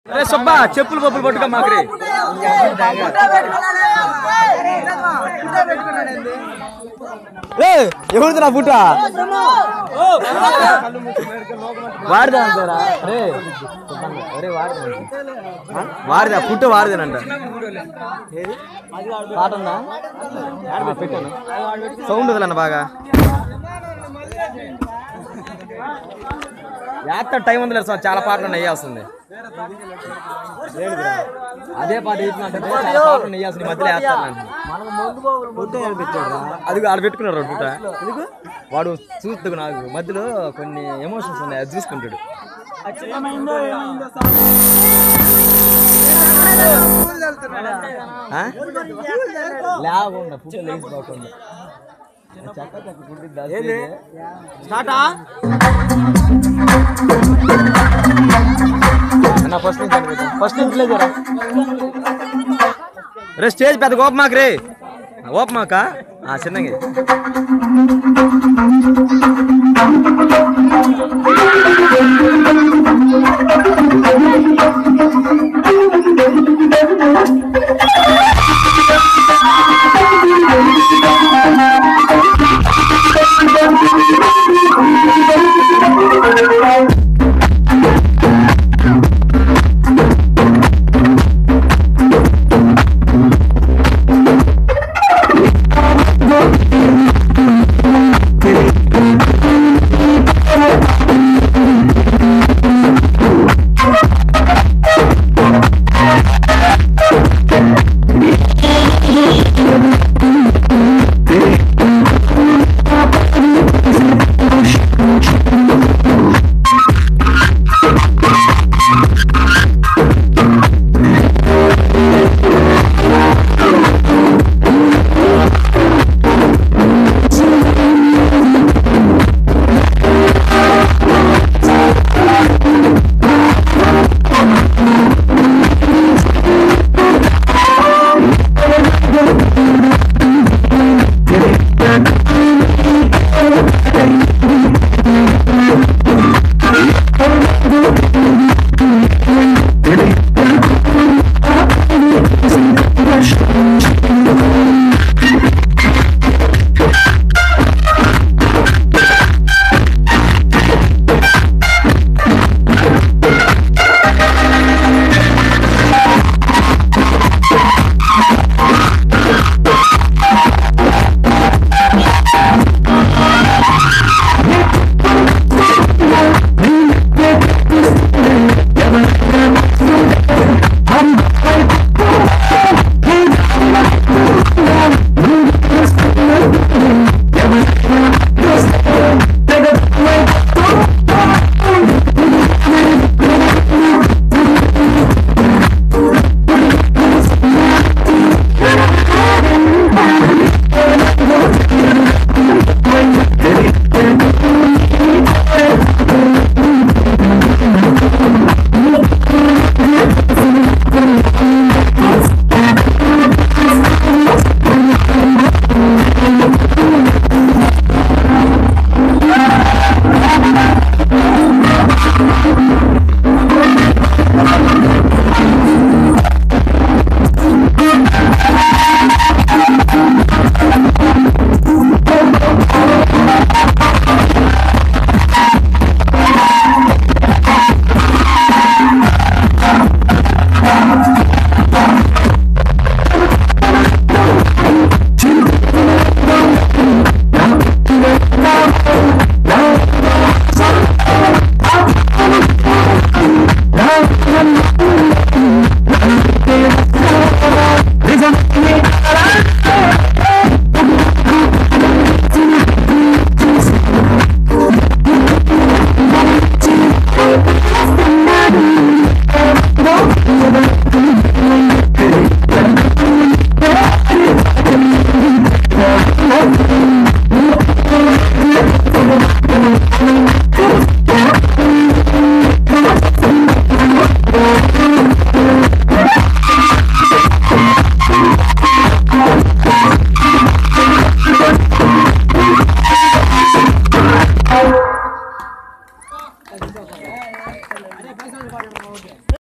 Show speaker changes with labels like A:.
A: అరే సుబ్బా చెప్పులు పప్పులు పట్టుకో మాకు ఎవరిది నా పుట్ట వాడిదా అంటారా అరే అరే వాడిదా వాడిదా పుట్ట వాడిదేనంట పాట ఉందా ఆ, పెట్టాను సౌండ్ వదలన్న బాగా యాత్ర టైం ఉంది లేదు సార్ చాలా పాటలు నెయ్యి వస్తుంది అదే పాట వేసినట్టు చాలా పాటలు నెయ్యి వస్తుంది మధ్యలో వేస్తాను అది ఆడ పెట్టుకున్నాడు రా పుట్ట వాడు చూస్తు నాకు మధ్యలో కొన్ని ఎమోషన్స్ ఉన్నాయి అది చూసుకుంటాడు ఆ? లేకుండా పుట్ట లేచిపోకుండా చెక్క చెక్క పుట్టింది స్టార్టా అన్న ఫస్ట్ నుంచి అనుకుంటా ఫస్ట్ నుంచి లేదురా రే స్టేజ్ పెద్ద ఓపమాక రే ఓపమాక చిన్నగా
B: ఆ